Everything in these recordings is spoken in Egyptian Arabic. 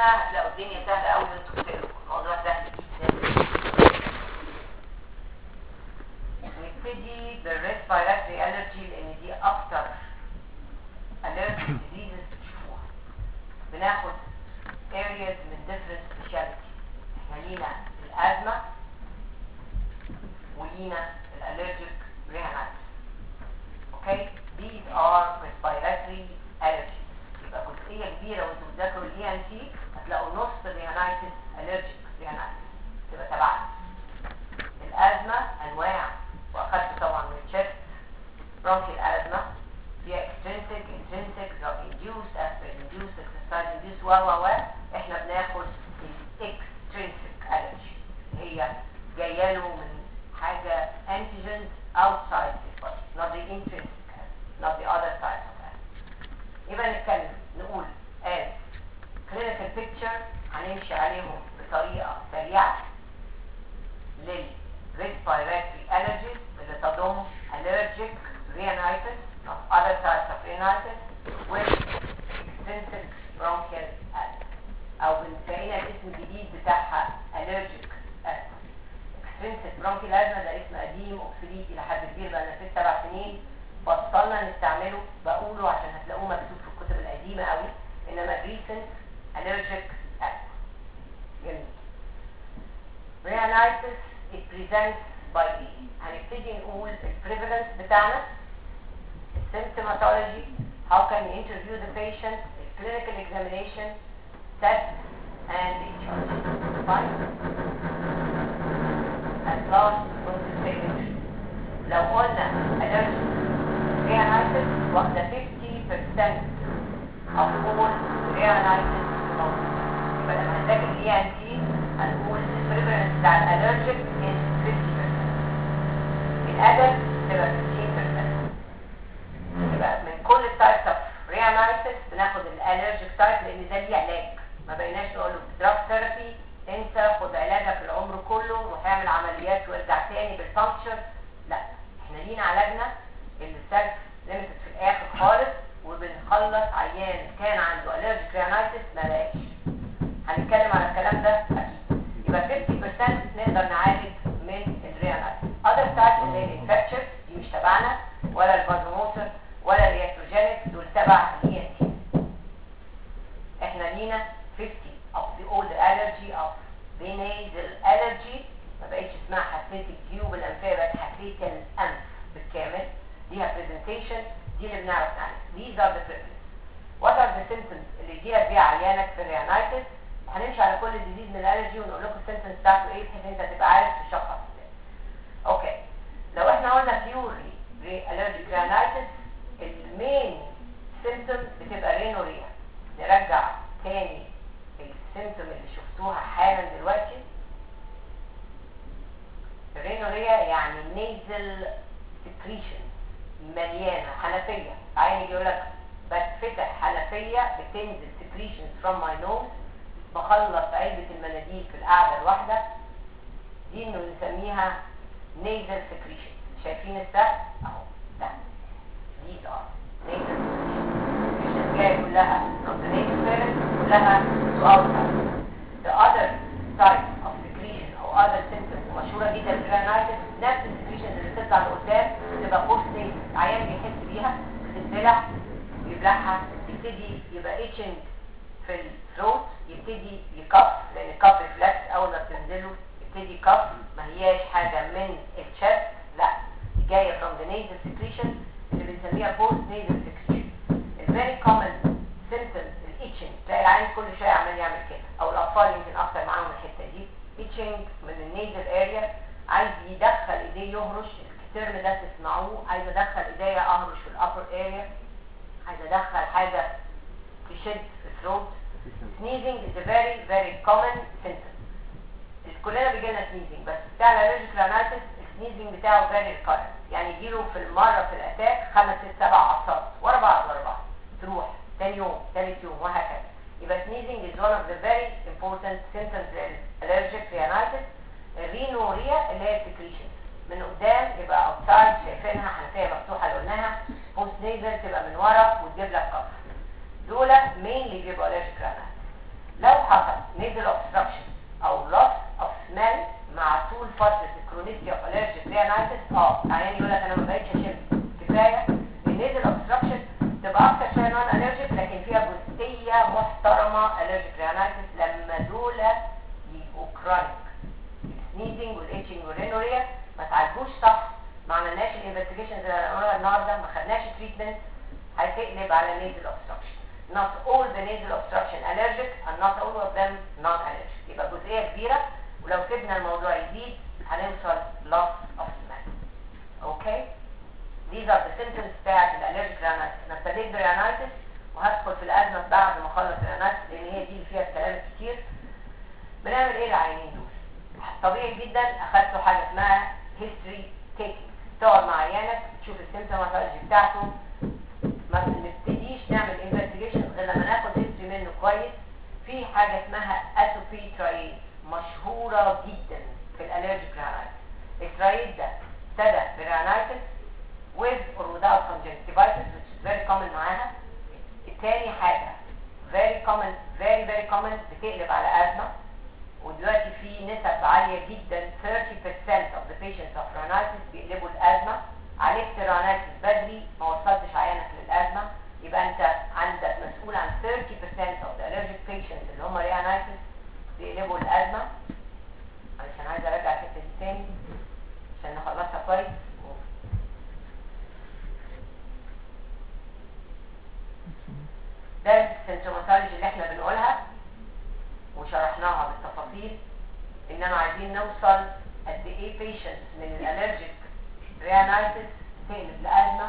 هنا هتلاقوا الدنيا سهله قوي انتوا تقروا الموضوع سهل جدا نبتدي بالريسبيراتوري الرجي لان دي اكتر الرجي ديزيزز بتشوفوها بناخد areas من different specialties احنا لينا الازمه ولينا الالرجيك rhinitis اوكي these are respiratory allergies يبقى جزئيه كبيره وانتوا بتذاكروا الاي ان تي هتلاقوا نص الرينايتس الرجيك رينايتس تبقى تبعنا الازمه انواع واخدت طبعا من الشيست برونكيال ازمه فيها extrinsic intrinsic drug induced aspirin induced exercise induced و و و احنا بناخد extrinsic allergy هي جايه له من حاجه antigens outside the body not the intrinsic not the other types of allergy يبقى نتكلم نقول as clinical picture هنمشي عليهم بطريقه سريعه لل respiratory allergies اللي تضم allergic rhinitis not other types of rhinitis with extensive bronchial asthma او بنسميها الاسم الجديد بتاعها allergic asthma extensive bronchial asthma ده اسم قديم اوبسوليت الى حد كبير بقى ست سبع سنين بطلنا نستعمله بقوله عشان هتلاقوه مكتوب في الكتب القديمه قوي انما recent allergic asthma جميل rhinitis it presents by ايه هنبتدي نقول البريفالنس بتاعنا symptomatology how can you interview the patient the clinical examination test and etiology fine at last going to say it لو قلنا allergic rhinitis واخده 50% of all rhinitis يبقى لما هنذاكر الاي ان تي هنقول البريفرنس بتاع الالرجيك is 50% الادلت تبقى 15% يبقى من كل التايبس اوف ريانايتس بناخد الالرجيك تايب لان ده ليه علاج ما بقيناش نقول له دراج ثيرابي انت خد علاجك العمر كله روح اعمل عمليات وارجع تاني بالفانكشن لا احنا لينا علاجنا اللي سيلف ليميتد في الاخر خالص وبنخلص عيان كان عنده الرجيك ريانايتس ما بقاش هنتكلم على الكلام ده اكيد يبقى 50% نقدر نعالج من الريانايتس other types اللي هي الانفكشن دي مش تبعنا ولا البازوموتر ولا الرياتروجينيك دول تبع الاي ان تي احنا لينا 50 of the old allergy of the nasal allergy ما بقتش اسمها حساسيه الجيوب الانفيه بقت حساسيه الانف بالكامل ليها presentation دي اللي بنعرف نعالج these are the treatments what are the symptoms اللي يجيلك بيها عيانك في الريانايتس هنمشي على كل ديزيز من الالرجي ونقول لكم السيمبتومز بتاعته ايه بحيث انت تبقى عارف تشخص ازاي اوكي لو احنا قلنا بيورلي الرجيك ريانايتس المين سيمبتوم بتبقى رينوريا نرجع تاني السيمبتوم اللي شفتوها حالا دلوقتي الرينوريا يعني نيزل سكريشن مليانه حنفيه عين يجي يقول لك بتفتح حنفيه بتنزل سكريشنز فروم ماي نوز بخلص علبه المناديل في القعده الواحده دي انه نسميها nasal secretion شايفين السهم اهو ده these are nasal secretion جايه كلها from the nasal pharynx كلها to outside the other type of secretion او other symptoms مشهوره جدا في الرينايتس نفس السكريشن اللي بتطلع لقدام بتبقى بوست nasal عيان بيحس بيها بتتبلع بيبلعها يبتدي يبقى itching في الثروت يبتدي يكف لان الكف ريفلكس اول ما بتنزله يبتدي كف ما هياش حاجه من الشست لا دي جايه from the nasal secretion اللي بنسميها post nasal secretion الفيري common symptoms الاتشنج تلاقي العين كل شويه عمال يعمل كده او الاطفال يمكن اكتر معاهم الحته دي itching من النيزل اريا عايز يدخل ايديه يهرش الترم ده تسمعوه عايز ادخل ايديا اهرش في الابر اريا عايز ادخل حاجه تشد في الثروت sneezing is a very very common symptom كلنا بيجي لنا سنيزنج بس بتاع الالرجيك رانايتس السنيزنج بتاعه فيري recurrent يعني يجيله في المره في الاتاك خمس ست سبع عصات ورا بعض ورا بعض تروح تاني يوم تالت يوم وهكذا يبقى sneezing is one of the very important symptoms للالرجيك رانايتس الرينوريا اللي هي السكريشن من قدام يبقى اوتسايد شايفينها حنفيه مفتوحه اللي قلناها بوست نيزل تبقى من ورا وتجيب لك كف دول مين اللي بيبقوا الرجيك رانايتس لو حصل العيان يقول لك انا ما بقتش اشم كفايه النيزل اوبستراكشن تبقى اكتر شويه نون الرجيك لكن فيها جزئيه محترمه الرجيك ريانايتس لما دول يبقوا كرونيك السنيزنج والاتشنج والرينوريا ما تعالجوش صح ما عملناش الانفستيجيشنز اللي هنقولها النهارده ما خدناش تريتمنت هتقلب على nasal obstruction not all the nasal obstruction allergic and not all of them non allergic يبقى جزئيه كبيره ولو سيبنا الموضوع يزيد هنوصل loss of smell اوكي these are the symptoms بتاعت الالرجيك rhinitis انا ابتديت بريانايتس وهدخل في الازمه بعد ما اخلص الريانايتس لان هي دي اللي فيها الكلام الكتير بنعمل ايه العيانين دول طبيعي جدا اخدتوا حاجه اسمها history taking تقعد مع عيانك تشوف السيمتوماتولوجي بتاعته ما بنبتديش نعمل انفستيجيشن غير لما ناخد هيستوري منه كويس في حاجه اسمها اتوبي ترايد مشهوره جدا في الالرجيك رينايتس الترايد ده ابتدى برينايتس with or without conjunctivitis which is very common معاها التاني حاجه very common very very common بتقلب على ازمه ودلوقتي في نسب عاليه جدا 30% of the patients of rhinitis بيقلبوا الازمه عالجت رانايتس بدري ما وصلتش عيانك للازمه يبقى انت عندك مسؤول عن 30% of the allergic patients اللي هم ريانايتس بيقلبوا الازمه علشان عايز ارجع الحته دي تاني عشان نخلصها كويس ده السيمتوماتولوجي اللي احنا بنقولها وشرحناها بالتفاصيل انما عايزين نوصل قد ايه patients من الالرجيك ريانايتس تقلب لأزمة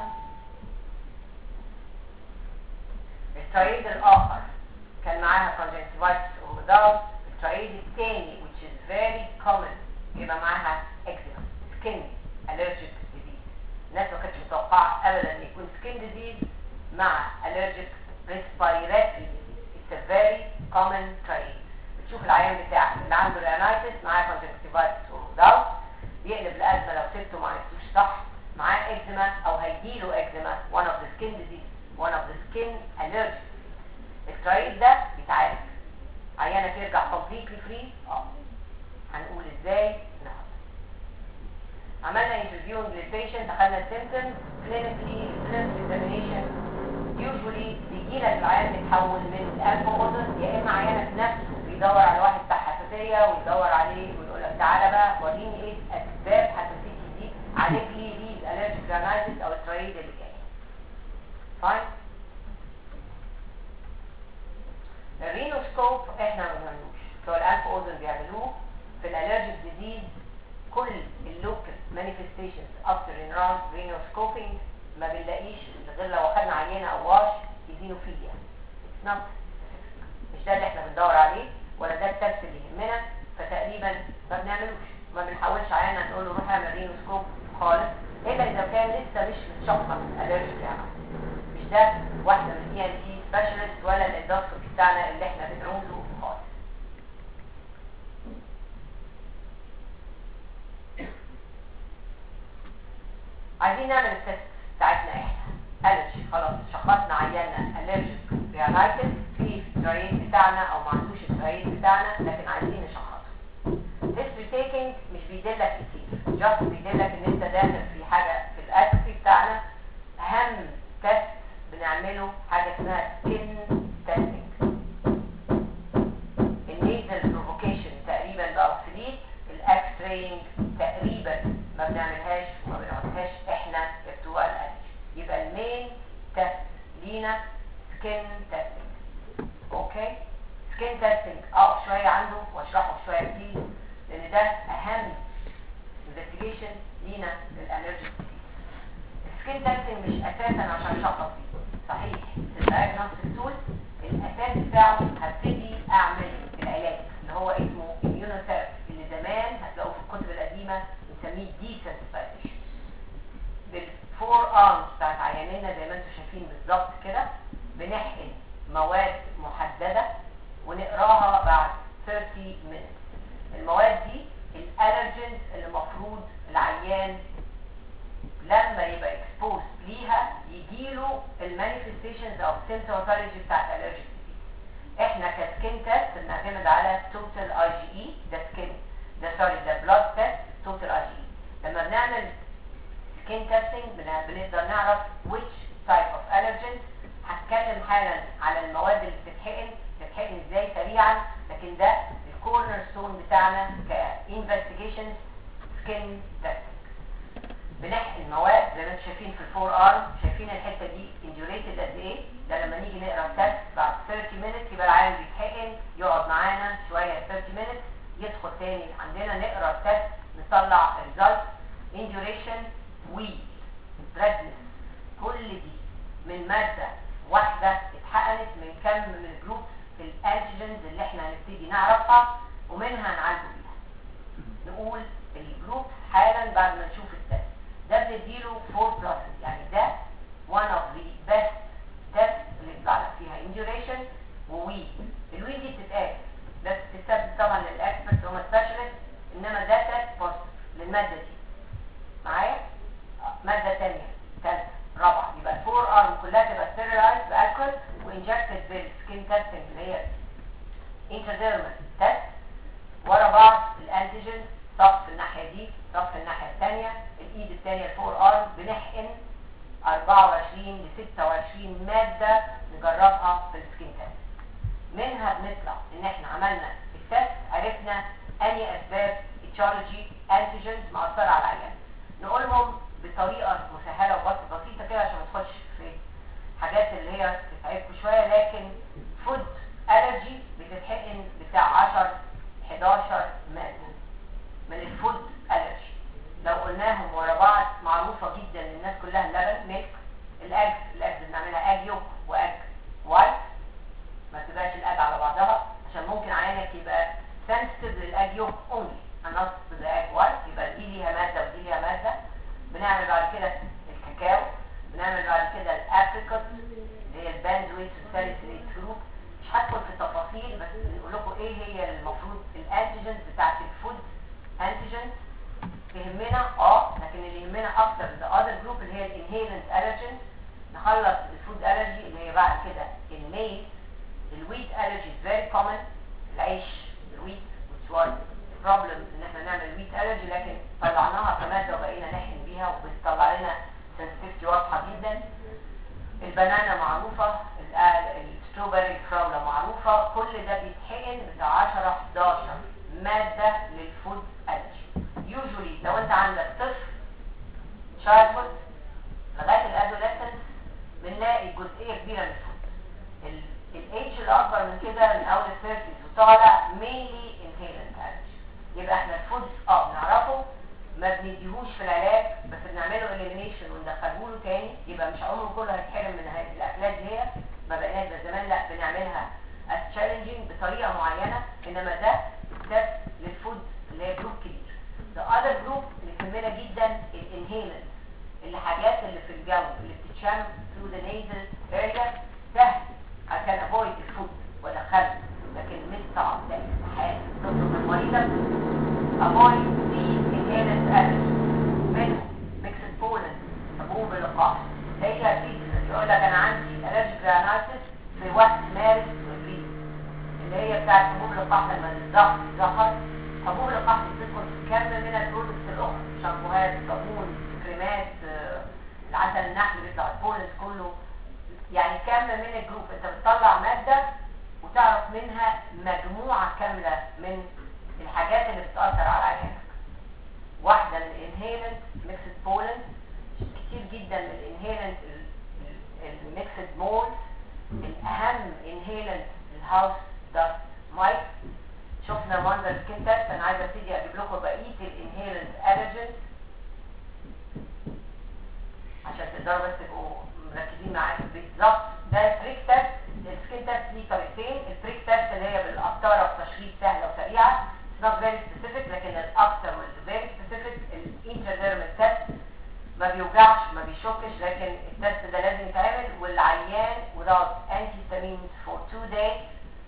الترايد الآخر كان معاها conjunctivitis or without الترايد الثاني which is very common يبقى معاها eczema skin allergic disease الناس ما كانتش متوقعة أبدا إن يكون skin disease مع allergic respiratory disease it's a very common trait بتشوف العيان بتاعك اللي عنده ريانايتس معاه conjunctivitis or without يقلب الازمه لو سبته ما عرفتوش صح معاه اكزيما او هيجيله اكزيما one of the skin disease one of the skin allergies الترايد ده بيتعالج عيانك يرجع completely free اه هنقول ازاي النهارده عملنا انترفيوينج للبيشنت اخذنا السيمبتومز كلينيكلي كلينيكال اكزامينيشن يوجوالي بيجي لك العيان بيتحول من الالكوهول يا اما عيانك نفسه بيدور على واحد بتاع حساسيه ويدور عليه ويقول لك تعالى بقى وريني ايه اسباب حساسيتي دي عليك لي دي الالرجيك رانايتس او الترايد اللي جاي فاين الرينوسكوب احنا ما بنعملوش بتوع الالف اوزن بيعملوه في الالرجيك ديزيز كل اللوكال مانيفستيشنز افتر ان رينوسكوبينج ما بنلاقيش غير لو اخدنا عينه او واش ايزينوفيليا اتس نوت مش ده اللي احنا بندور عليه ولا ده التست اللي يهمنا فتقريبا ما بنعملوش ما بنحاولش عينه نقول له روح اعمل رينوسكوب خالص الا اذا كان لسه مش متشخص الرجيك يعني مش ده واحده من اي ان تي سبيشالست ولا الاندوسكوبي بتاعنا اللي احنا بنعوزه خالص عايزين نعمل التست بتاعتنا احنا الرجي خلاص شخصنا عيالنا الرجيك ريانايتس في الترايد بتاعنا او ما عندوش الترايد بتاعنا لكن عايزين نشخصه history taking مش بيدلك كتير just بيدلك ان انت داخل في حاجه في الاتوبي بتاعنا اهم تست بنعمله حاجه اسمها skin testing النيزل بروفوكيشن تقريبا بقى obsolete الاكس راينج تقريبا ما بنعملهاش وما بنعملهاش احنا بتوع الالرجي يبقى المين تست لينا سكين تيستنج اوكي سكين تيستنج اقف شويه عنده واشرحه شويه بليز لان ده اهم انفستيجيشن لينا للالرجي السكين تيستنج مش اساسا عشان اشخص فيه صحيح الدايجنوستيك تول الاساس بتاعه هبتدي اعمل العلاج اللي هو اسمه immunotherapy اللي زمان هتلاقوه في الكتب القديمه بنسميه desensitization بالفور ارمز بتاعت عيانينا زي ما انتم شايفين بالظبط كده بنحقن مواد محدده ونقراها بعد 30 minutes المواد دي الالرجنز اللي المفروض العيان لما يبقى اكسبوز ليها يجيله المانيفستيشنز او السيمتوماتولوجي بتاعت الالرجيك احنا كسكين تيست بنعتمد على توتال اي جي اي ده سكين ده سوري ده بلاد تيست توتال اي جي اي لما بنعمل سريعا لكن ده الكورنر ستون بتاعنا كانفستيجيشن سكين تيستنج بنحقن مواد زي ما انتم شايفين في الفور ارم شايفين الحته دي انديوريتد قد ايه ده لما نيجي نقرا التست بعد 30 مينت يبقى العيان بيتحقن يقعد معانا شويه 30 مينت يدخل تاني عندنا نقرا التست نطلع الريزلت انديوريشن وي ريدنس كل دي من ماده واحده اتحقنت من كم من الجروبس الانتيجنز اللي احنا هنبتدي نعرفها ومنها نعالجه بيها نقول الجروبس حالا بعد ما نشوف التست ده بنديله 4 بلس يعني ده one of the best tests اللي يطلع لك فيها induration ووي الوي دي بتتقاس بس بتتثبت طبعا للاكسبرت هم سبيشالست انما ده تيست بوزيتيف للماده دي معايا آه، ماده ثانيه ثالثه رابعه يبقى الفور ارم كلها تبقى ستيرلايز بالكول وانجكتد بالسكين تيستنج اللي هي انترديرمال تيست ورا بعض الانتيجين صف الناحيه دي صف الناحيه الثانيه الايد الثانيه الفور ارم بنحقن 24 ل 26 ماده نجربها في السكين تيست منها بنطلع ان احنا عملنا التست عرفنا اني اسباب اتشارجي انتيجنز مأثرة على العيان نقولهم بطريقه مسهله وبسيطه بسيطه كده عشان ما تدخلش في حاجات اللي هي تتعبكم شويه لكن فود الرجي بتتحقن بتاع 10 11 ماده من الفود الرجي لو قلناهم ورا بعض معروفه جدا للناس كلها اللبن ميلك الاج الاج بنعملها اج يوك واج وايت ما تبقاش الاج على بعضها عشان ممكن عينك يبقى سنسيتيف للاج يوك اونلي هنص الاج وايت يبقى دي ليها ماده ودي ليها ماده بنعمل بعد كده الكاكاو بنعمل بعد كده الابريكوت اللي هي الباندويت والساليسيليت فروت مش هدخل في تفاصيل بس بنقول لكم ايه هي المفروض الانتيجنز بتاعت الفود انتيجنز تهمنا اه لكن اللي يهمنا اكتر ذا اذر جروب اللي هي الانهيلنت الرجنز نخلص الفود الرجي اللي هي بعد كده الميز الويت الرجي is very common العيش الويت which was a problem ان احنا نعمل ويت الرجي لكن طلعناها كماده وبقينا نحقن بيها وبتطلع لنا sensitivity واضحه جدا البنانا معروفه الستروبري الفراوله معروفه كل ده بيتحقن بتاع 10 11 ماده للفود الرجي يوجولي لو انت عندك طفل childhood لغايه الادوليسنس بنلاقي جزئيه كبيره من الفود الايدج الاكبر من كده من اول الثيرتيز وطالع mainly inhalant allergy يبقى احنا الفودز اه بنعرفه ما بنديهوش في العلاج بس بنعمله elimination وندخله له تاني يبقى مش عمره كله هيتحرم من هذه الاكلات دي ما بقيناش زي زمان لا بنعملها as challenging بطريقه معينه انما ده ده للفود اللي هي جروب كبير the other group اللي تهمنا جدا الانهيلنت اللي حاجات اللي في الجو اللي بتتشم through the nasal area سهل I can avoid الفود وادخله لكن مش صعب لا استحاله تطلب من مريضك avoid these inhalants allergy منهم mixed pollen حبوب اللقاح هي فيتر يقول لك انا عندي allergic rhinitis في وقت مارس وابريل اللي هي بتاعت حبوب اللقاح لما الضغط ظهر حبوب اللقاح بتدخل في كم من البرودكتس الاخرى شامبوهات صابون كريمات آه، العسل النحل بيطلع البولنس كله يعني كم من الجروب انت بتطلع مادة وتعرف منها مجموعة كاملة من الحاجات اللي بتأثر على عينك واحدة من الانهيلنت ميكسد بولن كتير جدا من الانهيلنت الميكسد مول الاهم انهيلنت الهاوس داست مايك شفنا منظر سكين تيست انا عايزه ابتدي اجيب لكم بقيه الانهيلنت الرجنز عشان تقدروا بس تبقوا مركزين معايا بالظبط ده البريك تيست السكين تيست ليه طريقتين البريك تيست اللي هي بالقسطره بتشريط سهله وسريعه it's not very specific لكن الاكثر والفيري specific الانتراديرمال تيست ما بيوجعش ما بيشكش لكن التيست ده لازم يتعمل والعيان without antihistamines for two days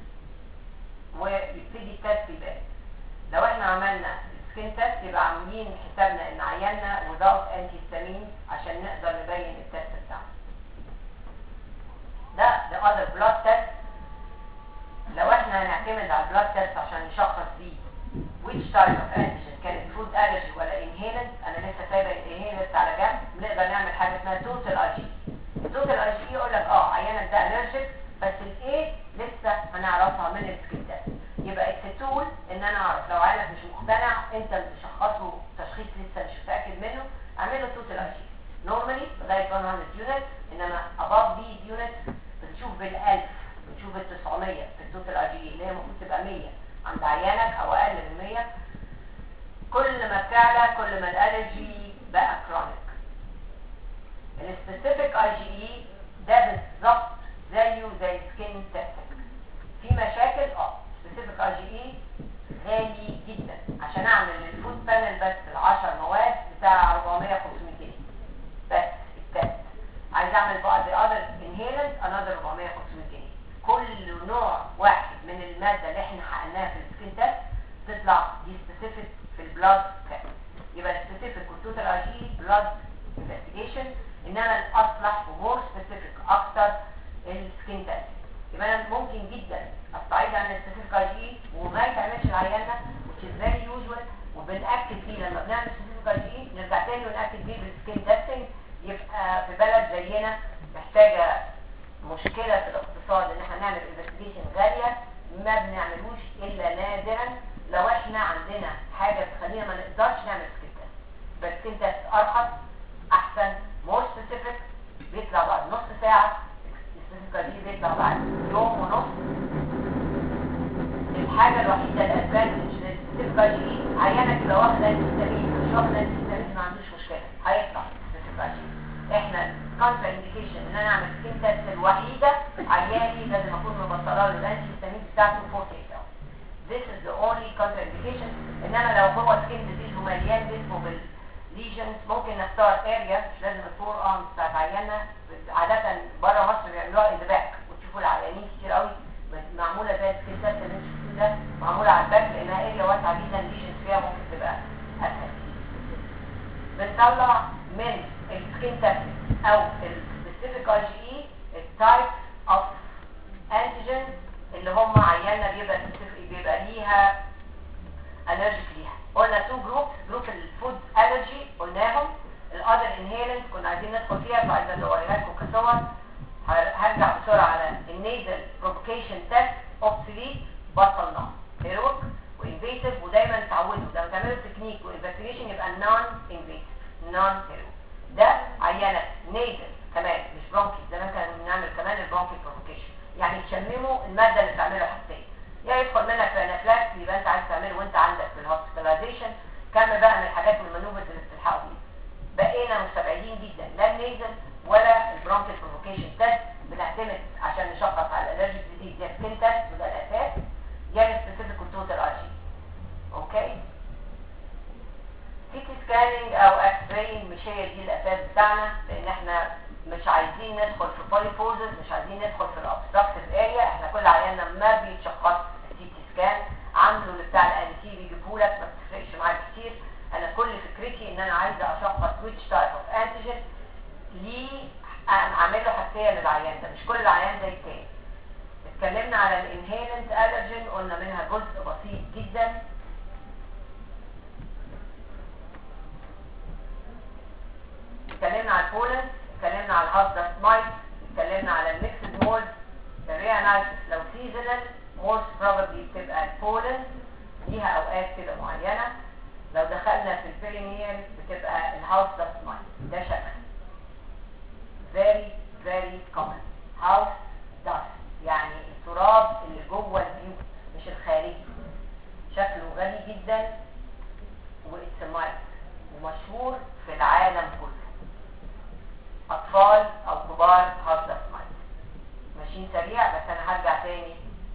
ويبتدي التيست يبان لو احنا عملنا السكين تيست يبقى عاملين حسابنا ان عيالنا without antihistamines عشان نقدر نبين التيست بتاعنا ده the other blood test لو احنا هنعتمد على البلاد تيست عشان نشخص بيه which type of antigen كانت food allergy ولا inhalant انا لسه سايبه الانهيلنت على جنب بنقدر نعمل حاجه اسمها total اي جي التوتال اي جي يقول لك اه عيانك ده allergic بس الايه لسه هنعرفها من السكين تيست تول ان انا اعرف لو عينك مش مقتنع انت بتشخصه تشخيص لسه مش متاكد منه اعمل له توتال اي جي نورمالي لغايه 100 يونت انما above these units بتشوف بالالف بتشوف ال 900 في التوتال اي جي اللي هي المفروض تبقى 100 عند عيانك او اقل من 100 كل ما بتعلى كل ما الالرجي بقى كرونيك السبيسيفيك اي جي اي ده بالظبط زيه زي سكين تيستنج في مشاكل اه سبيسيفيك اي جي اي غالي جدا عشان اعمل الفود بانل بس ال 10 مواد بتاع 400 500 جنيه بس التست عايز اعمل بعض اذر انهيلنت انذر 400 500 جنيه كل نوع واحد من الماده اللي احنا حقناها في السكين تيست تطلع دي سبيسيفيك في البلاد تيست يبقى السبيسيفيك والتوتال اي جي بلاد انفستيجيشن انما الاصلح ومور سبيسيفيك اكتر السكين تيست يبقى انا ممكن جدا استعيد عن السبيسيفيك اي جي وما يتعملش العيان ده which is very usual وبنأكد فيه لما بنعمل سبيسيفيك اي جي نرجع تاني ونأكد فيه بالسكين تيستنج يبقى في بلد زينا محتاجه مشكله في الاقتصاد ان احنا نعمل انفستيجيشن غاليه ما بنعملوش الا نادرا لو احنا عندنا حاجه تخلينا ما نقدرش نعمل سكين تيست بس سكين تيست ارخص احسن مور سبيسيفيك بيطلع بعد نص ساعه السبيسيفيك دي بيطلع بعد يوم ونص الحاجه الوحيده الادفانتج للسبيسيفيك دي عيانك لو واخد انتي مش واخد انتي ما عندوش مشكله هيطلع السبيسيفيك احنا كونترا انديكيشن ان انا اعمل سكين تيست الوحيده عياني لازم اكون مبطله له الانتي هيستامين بتاعته 48 hours This is the only contraindication انما لو هو سكين ديزيز ومليان جسمه بال ليجنز ممكن نختار اريا مش لازم الفور ارمز بتاعت عيالنا عادة بره مصر بيعملوها ان ذا باك وتشوفوا العيانين كتير قوي معمولة زي السكين تيست اللي انتوا شفتوه ده معمولة على الباك لانها اريا واسعة جدا ليجنز فيها ممكن تبقى اسهل بنطلع من السكين تيست او السبيسيفيك اي جي اي التايب اوف انتيجنز اللي هم عيالنا بيبقى بيبقى ليها الرجيك ليها قلنا تو جروب جروب الفود الرجي قلناهم الاذر انهيلنت كنا عايزين ندخل فيها فعايزه اوريها لكم كصور هرجع بسرعه على النيزل بروفوكيشن تيست اوبسوليت بطلناه هيروك وانفيسيف ودايما تعودوا لما تعملوا تكنيك وانفستيجيشن يبقى نون انفيسيف نون هيروك ده عينه نيزل كمان مش برونكي زمان كنا بنعمل كمان البرونكي بروفوكيشن يعني تشمموا الماده اللي بتعملها حساسيه يا يدخل منك في انافلاكس يبقى انت عايز تعمله وانت عندك في الهوسبيتاليزيشن كم بقى من الحاجات والمانوفرز اللي بتلحقوا بيها بقينا مستبعدين جدا لا النيزل ولا البرونكيال بروفوكيشن تيست بنعتمد عشان نشخص على الالرجيك ديزيز يا سكين تيست وده الاساس يا السبيسيفيك والتوتال ار جي اوكي سيتي سكاننج او اكس راي مش هي دي الاساس بتاعنا لان احنا مش عايزين ندخل في بوليفوزز مش عايزين ندخل في الابستراكتيف اريا احنا كل عيالنا ما بيتشخص سي تي سكان عامله اللي بتاع الان تي بيجيبه لك ما بتفرقش معايا كتير انا كل فكرتي ان انا عايزه اشخص which type of antigen ليه اعمل له حساسيه للعيان ده مش كل العيان زي التاني اتكلمنا على الانهيلنت الرجين قلنا منها جزء بسيط جدا اتكلمنا على البولنس اتكلمنا على الهاوس داست مايت اتكلمنا على الميكسد مولد الريانايتس لو سيزونال موست بروبابلي بتبقى البولنس ليها اوقات كده معينه لو دخلنا في البيرينيال بتبقى الهاوس داست مايت ده شكل very very common house dust يعني التراب اللي جوه البيوت مش الخارجي شكله غني جدا واتس مايت ومشهور في العالم كله اطفال او كبار هاوس داست مايت ماشيين سريع بس انا هرجع تاني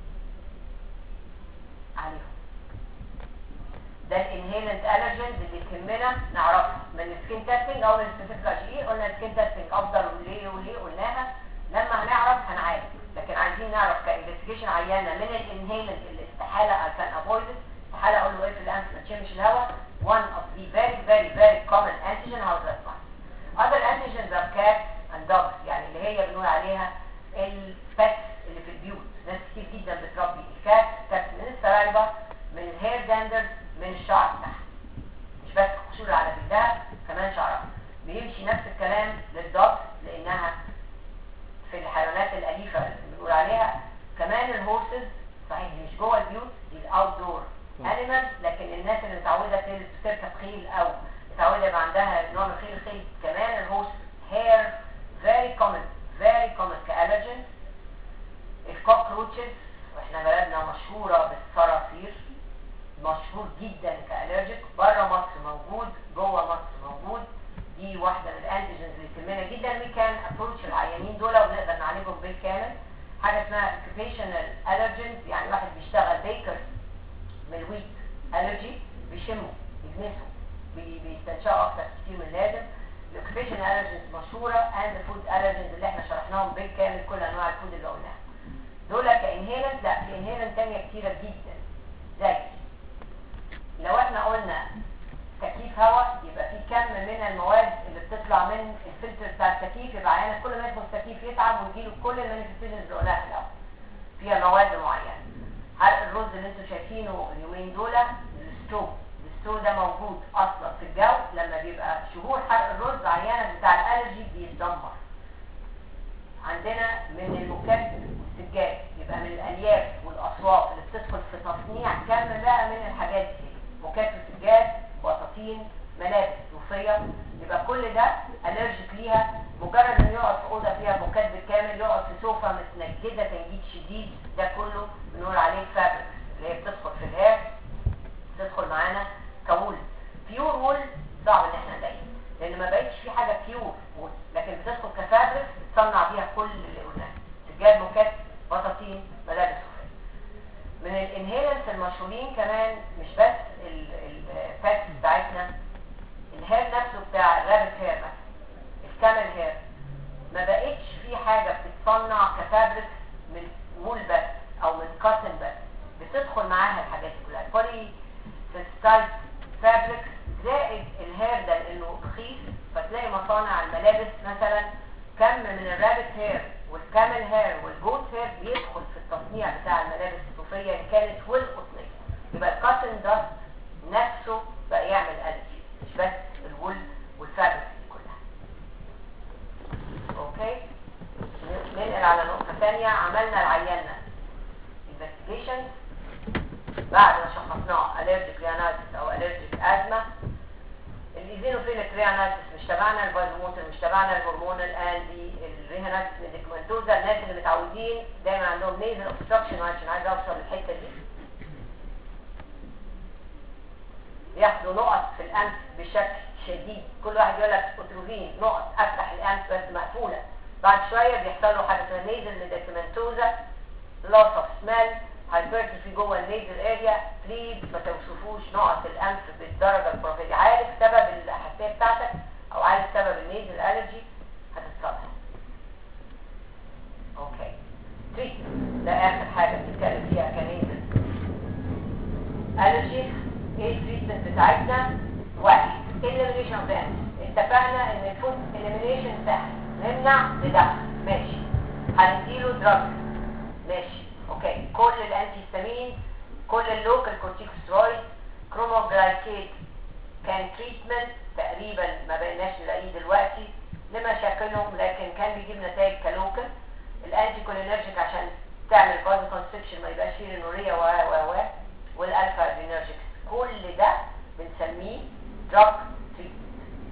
عليهم ده الانهيلنت الرجنز اللي يهمنا نعرفها من السكين تيستنج او من السبيسيفيك جي قلنا السكين تيستنج افضل وليه وليه قلناها لما هنعرف هنعالج لكن عايزين نعرف كانفستيجيشن عيانه من الانهيلنت اللي استحاله I can avoid it استحاله اقول له ايه في الانف ما تشمش الهواء one of the very very very common antigen house dust mite other antigens are cats and dogs يعني اللي هي بنقول عليها البets اللي في البيوت ناس كتير جدا بتربي الكات كات من السلايفا من الهير داندرز من الشعر بتاعها مش بس قشور على جلدها كمان شعرها بيمشي نفس الكلام للدوج لانها في الحيوانات الاليفه اللي بنقول عليها كمان الهورسز صحيح دي مش جوه البيوت دي اوت دور انيمال لكن الناس اللي متعوده تل- تركب خيل او متعوده يبقى عندها نوع من خيل الخيل كمان الهوس هير very common very common كالرجين الكوكروتشز واحنا بلدنا مشهوره بالصراصير مشهور جدا كالرجيك بره مصر موجود جوه مصر موجود دي واحده من الانتيجنز اللي تهمنا جدا وي كان ابروتش العيانين دول ونقدر نعالجهم بالكامل حاجه اسمها occupational allergens يعني واحد بيشتغل بيكر من الويت الرجي بيشموا بيلمسوا بي- بيستنشقوا اكتر كتير من اللازم الاوكيبيشنال allergens مشهوره اند فود allergens اللي احنا شرحناهم بالكامل كل انواع الفود اللي قلناها دول كانهيلنت لا في انهيلنت تانية كتيره جدا زي لو احنا قلنا تكييف هواء يبقى في كم من المواد اللي بتطلع من الفلتر بتاع التكييف يبقى عينك كل ما يدخل التكييف يتعب ويجيله كل المانيفستيشنز اللي قلناها في الاول فيها مواد معينه حرق الرز اللي انتوا شايفينه اليومين دول الستو الستو ده موجود اصلا في الجو لما بيبقى شهور حرق الرز عيانك بتاع الالرجي بيتدمر عندنا من المكات والسجاد يبقى من الالياف والاصواف اللي بتدخل في تصنيع كم بقى من الحاجات دي مكات وسجاد بطاطين ملابس صوفيه يبقى كل ده الرجيك ليها مجرد انه يقعد في اوضه فيها بوكات بالكامل يقعد في سوفا متنجده تنجيد شديد ده كله بنقول عليه فابريك اللي هي بتدخل في الهير تدخل معانا كوول بيور وول صعب ان احنا نلاقيه لان ما بقتش في حاجه بيور وول لكن بتدخل كفابريك تصنع بيها كل اللي قلناه سجاد مكات بطاطين ملابس صوفيه من الانهيلنس المشهورين كمان مش بس الفاتس بتاعتنا الهير نفسه بتاع الرابت هير مثلا الكامل هير ما بقتش في حاجه بتتصنع كفابريك من وول بس او من كاتن بس بتدخل معاها الحاجات دي كلها بولي سيستايد فابريك زائد الهير ده لانه رخيص فتلاقي مصانع الملابس مثلا كم من الرابت هير والكامل هير والجوت هير بيدخل في التصنيع بتاع الملابس الصوفيه ان كانت والقطنيه يبقى الكاتن ده نفسه بقى يعمل الرجي مش بس الوول والفابريك دي كلها اوكي ننقل على نقطه ثانيه عملنا لعيالنا investigations بعد ما شخصناه allergic rhinitis او allergic asthma الايزينوفيليك ريانايتس مش تبعنا البازموتر مش تبعنا الهرمونال اندي الريهانايتس ميديكمنتوزا الناس اللي متعودين دايما عندهم نيزل اوبستراكشن عشان عايز اوصل للحته دي بياخدوا نقط في الانف بشكل شديد كل واحد يقول لك اتروفين نقط افتح الانف بس مقفوله بعد شويه بيحصل له حاجه اسمها نيزل ميديكمنتوزا لوس اوف سميل هايبرتروفي جوه النيزل اريا بليز ما تشوفوش نقط الانف بالدرجه البروفيلي عارف سبب الحساسيه بتاعتك او عارف سبب النيزل الرجي هتتصلح اوكي تريت ده اخر حاجه بنتكلم فيها كنيزل الرجي ايه التريتمنت بتاعتنا واحد elimination of the اتفقنا ان الفود elimination سهل نمنع ندخل ماشي هنديله دراج ماشي اوكي كل الانتي هيستامين كل اللوكال كورتيكوسترويد كروموجلايكيت كان تريتمنت تقريبا ما بقيناش نلاقيه دلوقتي لمشاكلهم لكن كان بيجيب نتائج كلوكال الانتي كولينرجيك عشان تعمل فازو كونستريكشن ما يبقاش فيه رينوريا و و و والالفا ادرينرجيك كل ده بنسميه دراج تريتمنت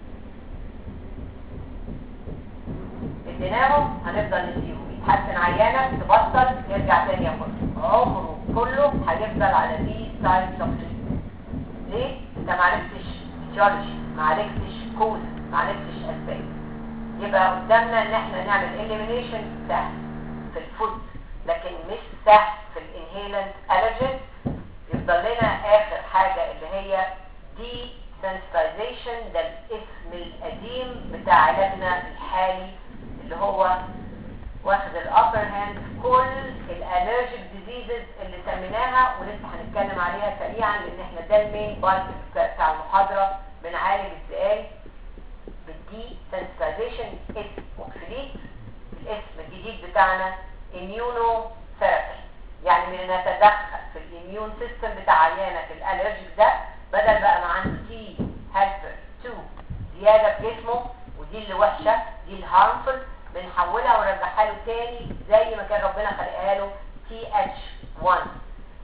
اديناهم هنفضل نديهم يتحسن عيانك تبطل يرجع تاني ياخد عمره كله هيفضل على دي تايبس اوف ليه؟ انت معرفتش جيولوجي معرفتش كوز معرفتش اسباب يبقى قدامنا ان احنا نعمل اليمينيشن سهل في الفود لكن مش سهل في الانهيلنت الرجين يفضل لنا اخر حاجه اللي هي دي sensitization ده الاسم القديم بتاع علاجنا الحالي اللي هو واخد الابر هاند في كل الالرجيك ديزيزز اللي سميناها ولسه هنتكلم عليها سريعا لان احنا ده المين بارت بتاع المحاضره بنعالج ازاي بالدي سنسيتايزيشن اسم اوكسيليت الاسم الجديد بتاعنا اميونو ثيرابي يعني نتدخل في الاميون سيستم بتاع عيانك الالرجيك ده بدل بقى ما عنده تي هيلبر 2 زياده في جسمه ودي اللي وحشه دي الهارمفul بنحولها ونرجعها له تاني زي ما كان ربنا خلقها له تي اتش 1 يبقى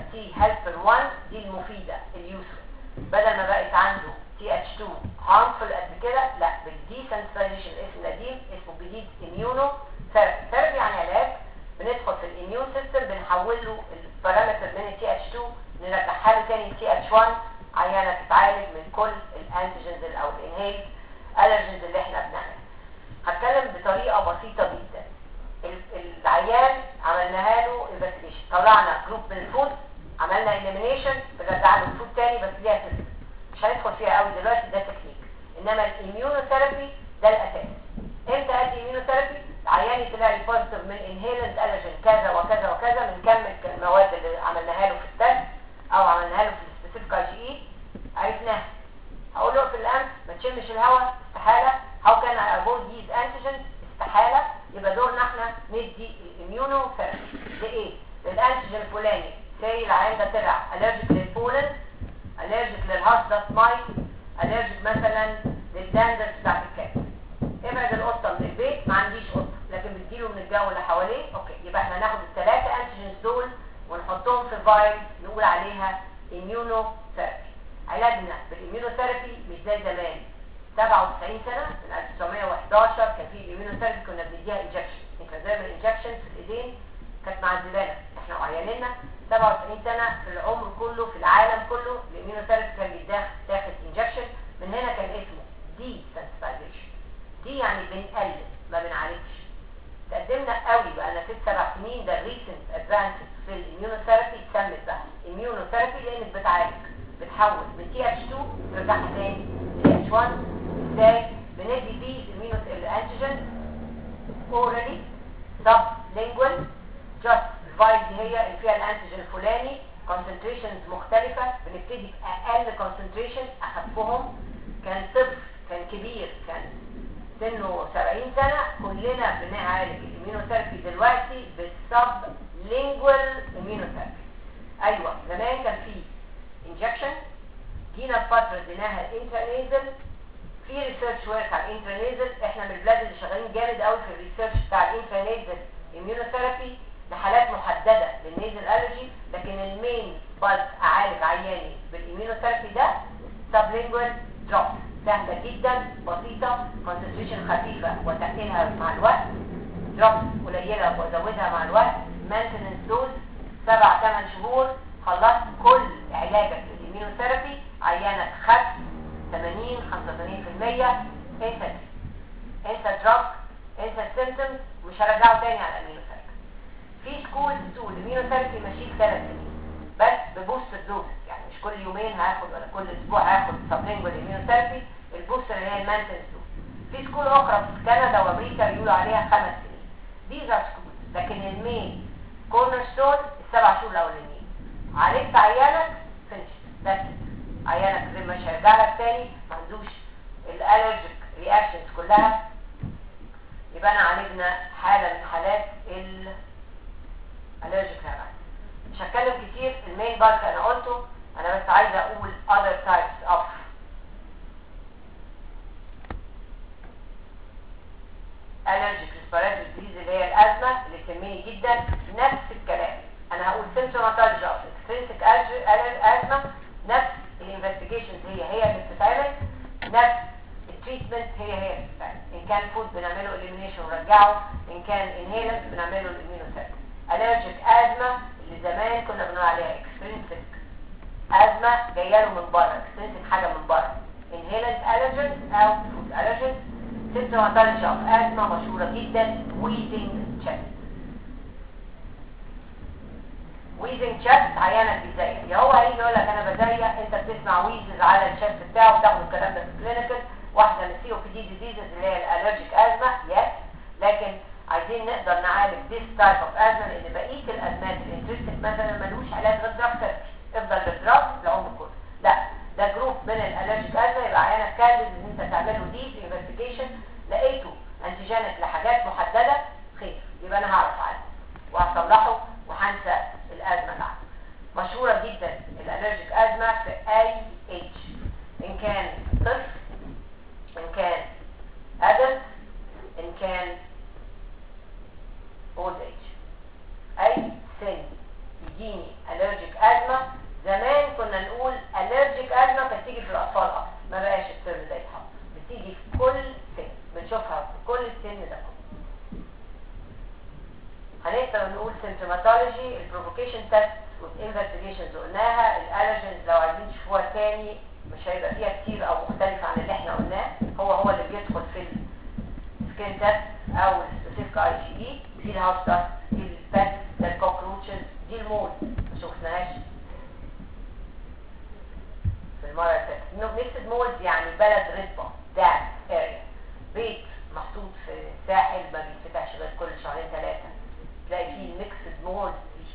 تي هيلبر 1 دي المفيده اليوسفل بدل ما بقت عنده تي اتش 2 هارمفul قد كده لا بالديسنسيتايزيشن الاسم القديم اسمه جديد اميونو ثيرابي ثيرابي يعني علاج بندخل في الاميون سيستم بنحول له البارامتر من التي اتش 2 نرجعها له تاني تي اتش 1 عيانه تتعالج من كل الانتيجنز او الانهيل الرجنز اللي احنا بنعملها هتكلم بطريقه بسيطه جدا ال- العيان عملناها له انفستيجيشن طلعنا جروب من الفود عملنا اليمينيشن بنرجع له الفود تاني بس ليها سيستم مش هندخل فيها قوي دلوقتي ده تكنيك انما الاميونوثيرابي ده الاساس امتى ادي اميونوثيرابي العيان يطلع لي بوزيتيف من انهيلنت الرجن كذا وكذا وكذا بنكمل المواد اللي عملناها له في التست او عملناها له في السبيسيفيك اي جي اي عرفناها هقول له في الامس ما تشمش الهواء استحاله هاو كان اي افويد ذيز انتيجنز استحاله يبقى دورنا احنا ندي الاميونو ثيرابي لايه للانتيجين الفلاني زي العيان ده طلع الرجيك للبولن الرجيك للهاست مايت الرجيك مثلا للداندرز بتاعت الكات ابعد القطه من البيت ما عنديش قطه لكن بتجيله من الجو اللي حواليه اوكي يبقى احنا ناخد الثلاثه انتيجينز دول ونحطهم في فايل نقول عليها اميونو ثيرابي علاجنا بالاميونوثيرابي مش زي زمان 97 سنه من 1911 كان في الاميونوثيرابي كنا بنديها انجكشن انترازيرمال انجكشن في الايدين كانت معذبانا احنا وعيالنا 97 سنه في العمر كله في العالم كله الاميونوثيرابي كان بيتاخد انجكشن من هنا كان اسمه دي سنسيتايزيشن دي يعني بنقلل ما بنعالجش تقدمنا قوي بقى لنا ست سبع سنين ده الريسنت ادفانسز في الاميونوثيرابي اتسمت بقى اميونوثيرابي لانك بتعالج بتحول من تي اتش 2 ترجعها تاني تي اتش 1 ازاي بندي بيه المينو الانتيجين اورالي سب لينجوال جاست الفايل دي هي اللي فيها الانتيجين الفلاني كونسنتريشنز مختلفة بنبتدي بأقل كونسنتريشن أخفهم كان طفل كان كبير كان سنه 70 سنة كلنا بنعالج الاميونوثيرابي دلوقتي بالسب لينجوال اميونوثيرابي ايوه زمان كان في انجكشن جينا فترة اديناها الانترنيزل في ريسيرش ورك على الانترنيزل احنا من البلاد اللي شغالين جامد قوي في الريسيرش بتاع الانترنيزل اميونوثيرابي لحالات محددة للنيزل الرجي لكن المين بس اعالج عياني بالاميونوثيرابي ده سبلينجوال دروب سهلة جدا بسيطة كونسنتريشن خفيفة وتقليلها مع الوقت دروب قليلة وازودها مع الوقت مانتننس دوز سبع ثمان شهور خلصت كل علاجك للإيميونوثيرابي عيانة خف 80 85% انسى انسى دروب انسى السيمتومز مش هرجعه تاني على الإيميونوثيرابي في سكول تقول الإيميونوثيرابي ماشيك ثلاث سنين بس ببوست الدوز يعني مش كل يومين هاخد ولا كل اسبوع هاخد سبلينجوال إيميونوثيرابي البوستر اللي هي المانتنس دوز في سكول اخرى في كندا وامريكا بيقولوا عليها خمس سنين دي ار سكول لكن المين كورنر ستون السبع شهور الاولانيين عالجت عيانك فينش بس عيانك زي مش هيرجع لك تاني ما عندوش الالرجيك رياكشنز كلها يبقى انا عالجنا حاله من حالات الالرجيك رياكشن مش هتكلم كتير المين بارت انا قلته انا بس عايزه اقول other types of allergic respiratory disease اللي هي الازمه اللي تهمني جدا نفس الكلام انا هقول symptomatology of extrinsic asthma نفس الانفستيجيشنز هي هي اللي بتتعمل نفس التريتمنت هي هي اللي بتتعمل ان كان فود بنعمله elimination ونرجعه ان كان inhalants بنعمله الاميونوثيرابي allergic asthma اللي زمان كنا بنقول عليها extrinsic asthma جايه له من بره extrinsic حاجه من بره inhalant allergens او food allergens symptomatology of asthma مشهورة جدا wheezing chest wheezing chest عيانك بيزيق يا هو هيجي يقول لك انا بزيق انت بتسمع ويزز على الشست بتاعه بتاخد الكلام ده في الكلينيكال واحدة من السي او بي دي ديزيزز اللي هي الالرجيك ازمة يس لكن عايزين نقدر نعالج this type of asthma لان بقية الازمات الانترستيك مثلا ملوش علاج غير دراج ثيرابي افضل بالدراج العمر كله لا ده جروب من الالرجيك ازمة يبقى عيانك كانديد ان انت تعمله ديب انفستيجيشن لقيته انتيجينك لحاجات محددة خير يبقى انا هعرف عنه وهصلحه وهنسى الازمة اللي عنده مشهورة جدا الالرجيك ازمة في اي اتش ان كان طفل ان كان ادلت ان كان اولد ايج اي سن يجيني الرجيك ازمة symptomatology البروفوكيشن تيست والانفستيجيشنز قلناها الالرجنز لو عايزين تشوفوها تاني مش هيبقى فيها كتير او مختلف عن اللي احنا قلناه هو هو اللي بيدخل في السكين تيست او السبيسيفيك اي جي اي دي الهاوس داست دي الباتس ده الكوكروتشز دي المول ما شفناهاش في المره اللي فاتت ميكسد مولز يعني بلد رطبه دام اريا بيت محطوط في ساحل ما بيتفتحش غير كل شهرين ثلاثه تلاقي فيه ميكسد مولز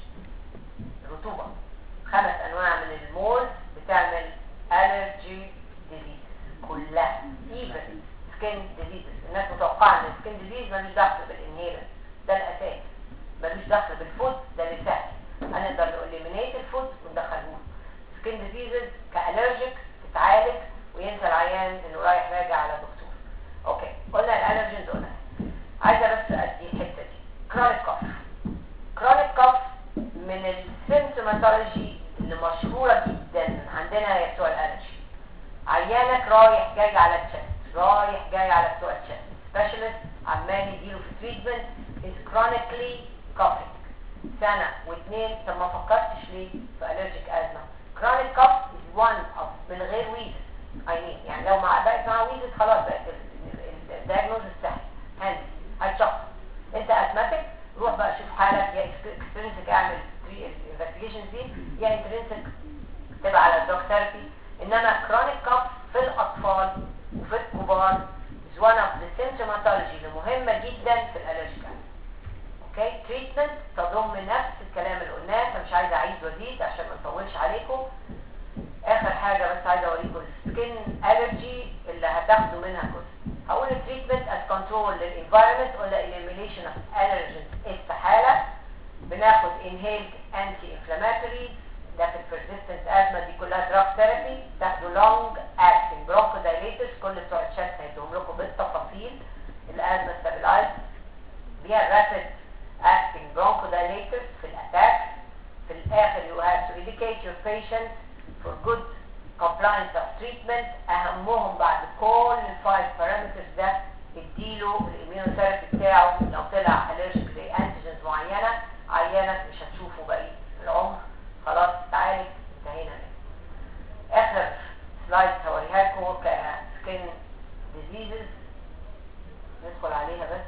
رطوبه خمس انواع من المولز بتعمل الرجي ديزيز كلها ايفن سكين ديزيز الناس متوقعه ان السكين ديزيز ملوش دخل بالانهيلر ده الاساس ملوش دخل بالفود ده اللي سهل هنقدر نقليمينيت الفود وندخله سكين ديزيزز كالرجيك تتعالج وينسى العيان انه رايح راجع على دكتور اوكي قلنا الالرجنز قلنا عايزه بس ادي الحته دي كرونيك كوف كرونيك كوف من السيمتوماتولوجي اللي مشهوره جدا عندنا يا بتوع الالرجي عيانك رايح جاي على التشست رايح جاي على بتوع التشست سبيشالست عمال يديله في تريتمنت is chronically coughing سنة واثنين طب ما فكرتش ليه في allergic asthma chronic cough is one of من غير ويزز I mean يعني لو مع بقت مع ويزز خلاص بقت الدايجنوزس سهل هاندي هتشخص انت اسمتك روح بقى شوف حالك يا اكسترنسك اعمل انفستيجيشن دي يا انترنسك تبقى على الدوك ثيرابي انما chronic cough في الاطفال وفي الكبار is one of the symptomatology اللي مهمة جدا في الالرجيك اوكي تريتمنت تضم نفس الكلام اللي قلناه فمش عايزه اعيد وازيد عشان ما نطولش عليكم اخر حاجه بس عايزه اوريكم السكين الرجي اللي هتاخدوا منها جزء هقول التريتمنت از كنترول للانفايرمنت ولا elimination of allergens استحاله بناخد inhaled anti inflammatories ده في البرزيستنس ازمه دي كلها دراج ثيرابي تاخدوا لونج اكتنج برونكودايليترز كل بتوع الشات هيدوهم لكم بالتفاصيل الازمه ستابلايز بيها رابيد acting bronchodilators في الاتاك في الاخر you have to educate your patient for good compliance of treatment اهمهم بعد كل الفايف parameters ده اديله الاميونوثيرابي بتاعه لو طلع allergic زي انتيجنز معينه عيانك مش هتشوفه بقيه العمر خلاص تعالج انتهينا منه اخر سلايد هوريها لكم كسكين ديزيزز ندخل عليها بس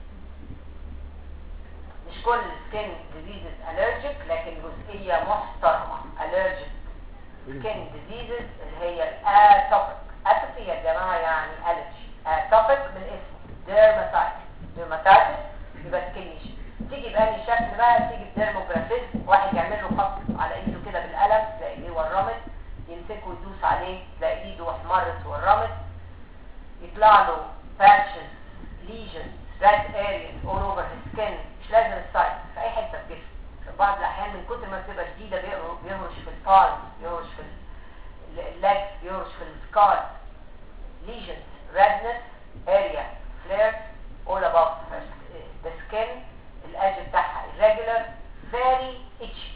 مش كل سكين ديزيزز الرجيك لكن جزئيه محترمه الرجيك سكين ديزيزز اللي هي الاتوبيك اتوبي يا جماعه يعني الرجي اتوبيك من اسمه ديرماتايتس ديرماتايتس يبقى سكين تيجي بأي شكل بقى تيجي بديرموجرافيزم واحد يعمل له خط على ايده كده بالقلم تلاقي ايديه ورمت يمسكه ويدوس عليه تلاقي ايده احمرت ورمت يطلع له باتشز ليجنز ريد ارياز اول اوفر his skin مش لازم السايد في اي حته في جسمه في بعض الاحيان من كتر ما بتبقى شديده بيهرش بيهرش في البالز بيهرش في الليج بيهرش في السكار ليجنز redness area flares all above the skin الاج بتاعها irregular very itchy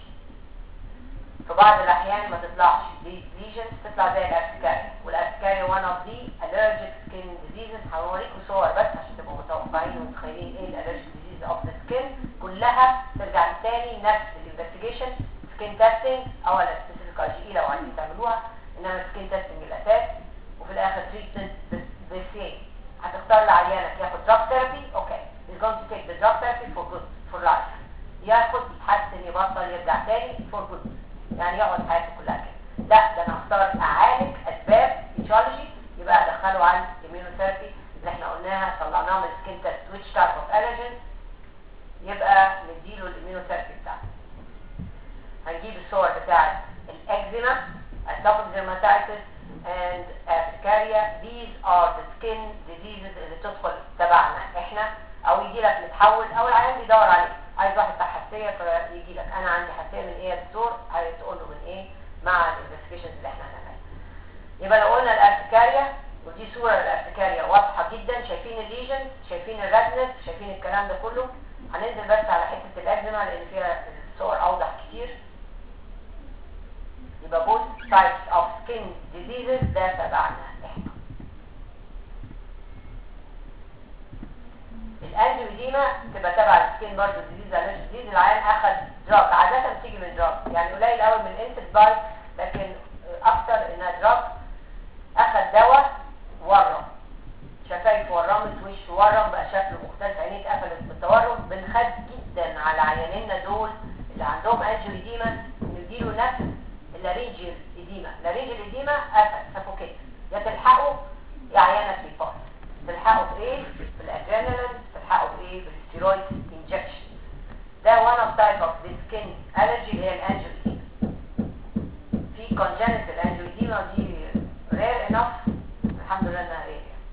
في بعض الاحيان ما تطلعش دي ليجنز تطلع زي الاسكاريا والاسكاريا one of the allergic skin diseases هوريكم صور بس عشان تبقوا متوقعين ومتخيلين ايه الالرجيك ديزيز اوف ذا سكين كلها ترجع تاني نفس الانفستيجيشن سكين تيستنج او السبيسيفيك اي جي اي لو عايزين تعملوها انما سكين تيستنج الاساس وفي الاخر تريتمنت بالسيم هتختار لعيانك ياخد دراج ثيرابي اوكي he's going to take the drug therapy for good for life ياخد يتحسن يبطل يرجع تاني for good يعني يقعد حياته كلها كده لا ده انا اختار اعالج اسباب ايتيولوجي يبقى ادخله على الاميونوثيرابي اللي احنا قلناها طلعناها من السكين تيست which type of allergens يبقى نديله الاميونوثيرابي بتاعته هنجيب الصور بتاعت الاكزيما atopic dermatitis and urticaria these are the skin diseases اللي تدخل تبعنا احنا او يجي لك متحول او العيان بيدور عليه عايز واحد بتاع حساسيه فيجي لك انا عندي حساسيه من ايه يا دكتور هتقول له من ايه مع الانفستيجيشنز اللي احنا هنعملها يبقى لو قلنا الارتكاريا ودي صوره للارتكاريا واضحه جدا شايفين الليجن شايفين الرادنس شايفين الكلام ده كله هننزل بس على حته الاكزيما لان فيها الصور اوضح كتير يبقى both types of skin diseases ده تبعنا احنا الانجيوديما تبقى تبع السكين برضه ديزيز الرجل ديزيز العيان اخذ دراج عادة بتيجي من دراج يعني قليل قوي من الانسكت بايت لكن اكتر انها دراج اخد دواء ورم شفايف ورمت وش ورم بقى شكله مختلف عينيه اتقفلت بالتورم بنخاف جدا على عيانينا دول اللي عندهم انجيوديما نديله نفس اللارينجيال اديما اللارينجيال اديما قفل سفوكيت يا تلحقوا يا عيانك بيباص تلحقوا بايه بالادرينالين تلحقوا بايه بالستيرويد انجكشن ده one of type of the skin allergy اللي هي الانجيوديما في congenital angioedema دي rare enough الحمد لله انها rare يعني.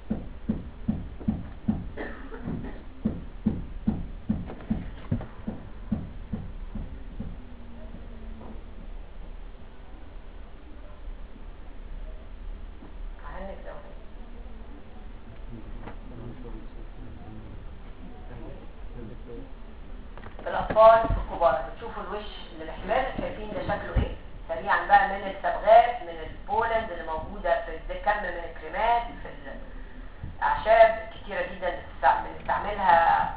ههنك لو هيك. الاطفال في الكبار بتشوفوا الوش اللي محمر شايفين ده شكله ايه سريعا بقى من الصبغات من البولند اللي موجوده في ده كم من الكريمات في الاعشاب كتيره جدا بتستع- بنستعملها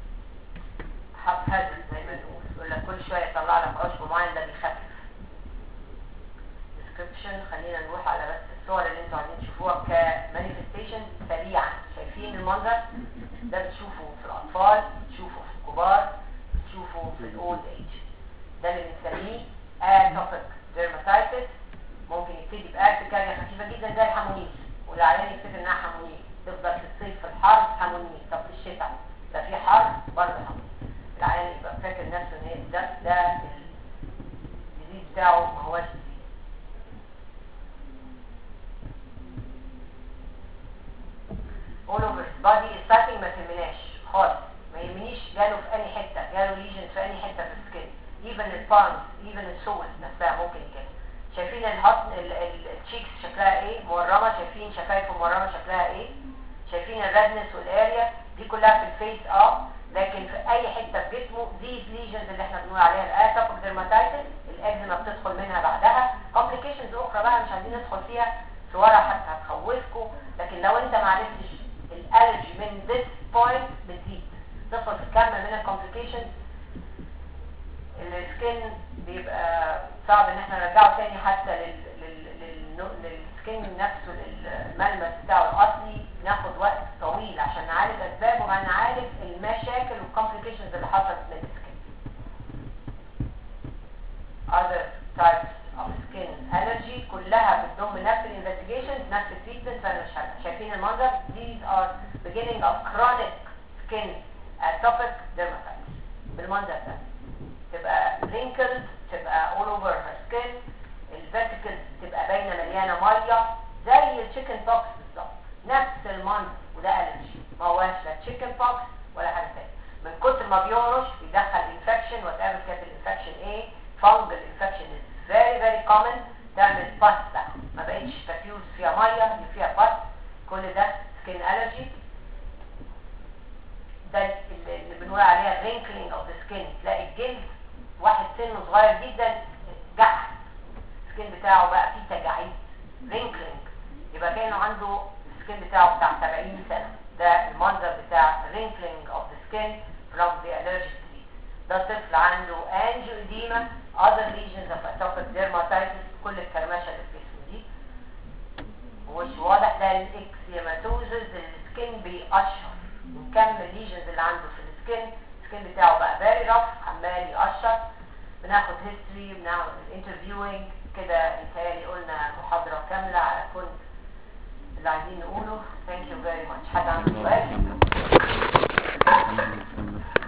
حب هذا زي ما نقول يقول لك كل شويه يطلع لك عشب معين ده بيخفف ديسكريبشن خلينا نروح على بس الصور اللي انتوا عايزين تشوفوها كمانيفستيشن سريعا شايفين المنظر ده بتشوفه في الاطفال بتشوفه في الكبار بتشوفه في الاولد ايج ده اللي بنسميه اتوبيك ديرماتايتس ممكن يبتدي بارتكاريا خفيفه جدا زي الحمونيس والعيان يفتكر انها حمونيس تفضل في الصيف في الحر حمونيس طب في الشتاء ده في حر برضه حمونيس العيان يبقى فاكر نفسه ان هي ده ده الديزيز بتاعه ما هوش ديزيز all over his body السايكل ما تهمناش خالص ما يهمنيش جاله في اي حته جاله ليجن في اي حته في السكين even البالمز even السولز نفسها ممكن كده شايفين الهطن التشيكس شكلها ايه مورمه شايفين شفايفه مورمه شكلها ايه شايفين الريدنس والاريا دي كلها في الفيس اه لكن في اي حته في جسمه دي ليجنز اللي احنا بنقول عليها الاتوبيك ديرماتايتس الاكزيما بتدخل منها بعدها كومبليكيشنز اخرى بقى مش عايزين ندخل فيها صورة حتى هتخوفكم لكن لو انت ما عرفتش الالرجي من this point بتزيد تدخل في كم من الكومبليكيشنز السكين بيبقى صعب ان احنا نرجعه تاني حتى لل لل لل للسكين نفسه للملمس بتاعه الاصلي ناخد وقت طويل عشان نعالج اسبابه وبعدين نعالج المشاكل والكومبليكيشنز اللي حصلت من السكين other types of skin allergy كلها بتضم نفس الانفستيجيشنز نفس التريتمنت فانا مش عارفة. شايفين المنظر these are beginning of chronic skin atopic dermatitis بالمنظر ده تبقى wrinkled تبقى all over her skin الفيرتيكلز تبقى باينه مليانه ميه زي التشيكن بوكس بالظبط نفس المنظر وده الرجي ما هوش لا تشيكن بوكس ولا حاجه ثانيه من كتر ما بيهرش بيدخل انفكشن وات ايفر كانت الانفكشن ايه فانجل انفكشن از فيري فيري كومن تعمل باس بقى ما بقتش تفيوز فيها ميه اللي فيها باس كل ده سكين الرجي ده اللي اللي بنقول عليها wrinkling of the skin تلاقي الجلد واحد سنه صغير جدا جح السكين بتاعه بقى فيه تجاعيد wrinkling يبقى كانه عنده السكين بتاعه بتاع 70 سنه ده المنظر بتاع wrinkling of the skin from the allergic disease ده طفل عنده angioedema other lesions of atopic dermatitis كل الكرمشه اللي في جسمه دي ومش واضح ده الاكسيماتوزز السكين بيقشر ونكمل الليجنز اللي عنده في السكين السكين بتاعه بقى فيري رف عمال يقشر بناخد هيستوري بنعمل انترفيوينج كده متهيألي قلنا محاضرة كاملة على كل اللي عايزين نقوله ثانك يو فيري ماتش حد عنده سؤال؟ الله يسلمك.